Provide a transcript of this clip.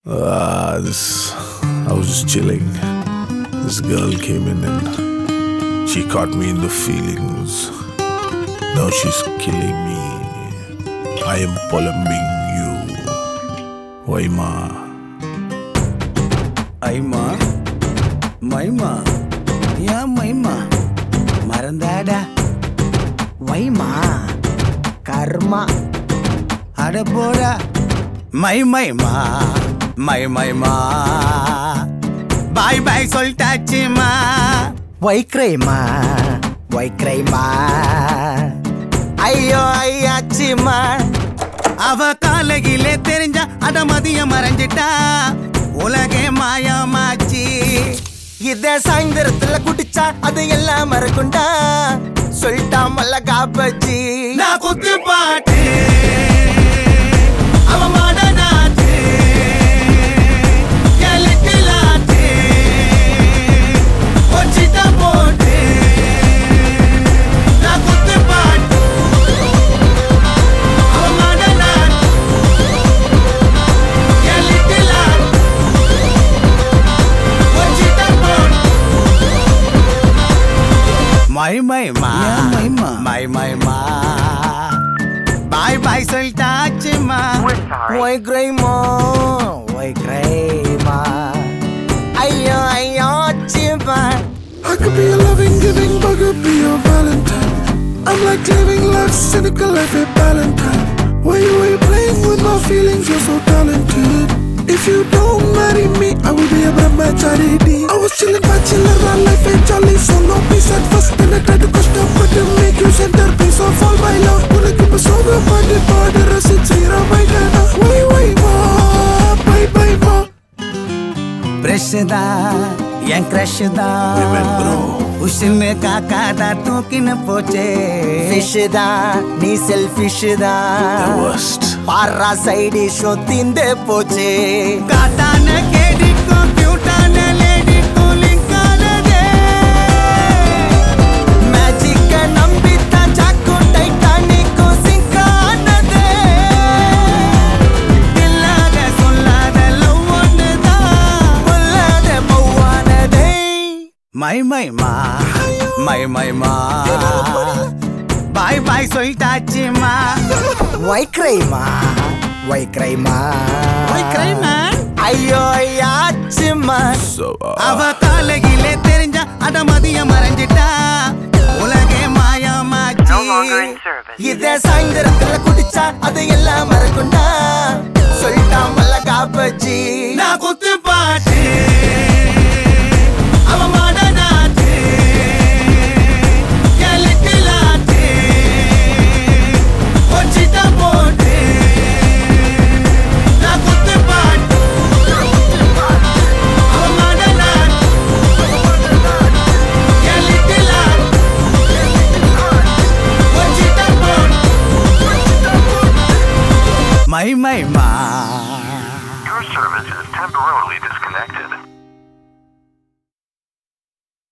Uh, this. I was just chilling. This girl came in and she caught me in the feelings. Now she's killing me. I am pollumbing you. Why, ma? ஐமா மைமா ஏன் மைமா மறந்தாடா வைமா கர்மா அட போடா my மைமா my மைமா பாய் பாய் சொல்லிட்டாச்சுமா வைக்ரைமா வைக்ரைமா ஐயோ ஐயாச்சுமா அவ காலகிலே தெரிஞ்சா அட மதியம் மறைஞ்சிட்டா உலகே மாயமாச்சு இத சாயந்தரத்துல குடிச்சா அது எல்லாம் மறக்குண்டா சொல்லிட்டா மல்ல காப்பச்சி நான் குத்து பாட்டு அவ மாடனாச்சு கிழக்கிலாச்சு ஒச்சிட்ட போட்டு நான் குத்து பாட்டு அவ மாடனாச்சு கிழக்கிலாச்சு மை மை மா மை மா மை மை மா பாய் பாய் சொல்லிட்டாச்சுமா ஒய் கிரைமா ஒய் கிரைமா ஐயோ ஐயோ சிமா I could be a loving, giving bugger, be your valentine. I'm like living life, cynical life at Valentine. Why you ain't playing with my feelings? You're so talented. If you don't marry me, I will be a brahmachari. I was chilling, bachelor, life ain't jolly, solo peace at first. Then I tried to custom, but to make you centerpiece of all my love. Wanna keep a song of my border, a sincere, my dada. Why, why, ma? Bye, bye, ma. Brush தான் என் crush Women, bro. தான் உஷின்னு காக்காதா தூக்கின்னு போச்சே fish தான் நீ selfish The தான் worst. பாரா side show தீந்தே போச்சு காட்டான கேடிக்கும் கியூட்டான லேடிக்கும் லிங்க் ஆனதே மேஜிக்க நம்பித்தான் ஜாக்கும் டைட்டானிக்கும் சிங்க் ஆனதே இல்லாத சொல்லாத லவ் ஒண்ணுதான் பொல்லாத பௌவானதே மை மை மா மை மை மா பாய் பாய் சொல்லிட்டாச்சுமா வைக்ரைமா வைக்ரைமா வைக்ரைமா ஐயோ ஐயாச்சுமா So, uh, அவ காலகிலே தெரிஞ்சா அட மதியம் மறைஞ்சிட்டா உலகே மாயமாச்சு No longer in service. இத சாயந்தரத்துல குடிச்சா அது எல்லாம் மறக்குண்டா சொல்லிட்டா மல்ல காப்பச்சி நான் குத்து பாட்டு அவ மாடனாச்சு கிழக்கிலாச்சு ஒச்சிட்ட போட்டு நான் குத்து பாட்டு அவ மாடனாச்சு கிழக்கிலாச்சு ஒச்சிட்ட போட்டு மை மை மா Your service is temporarily disconnected.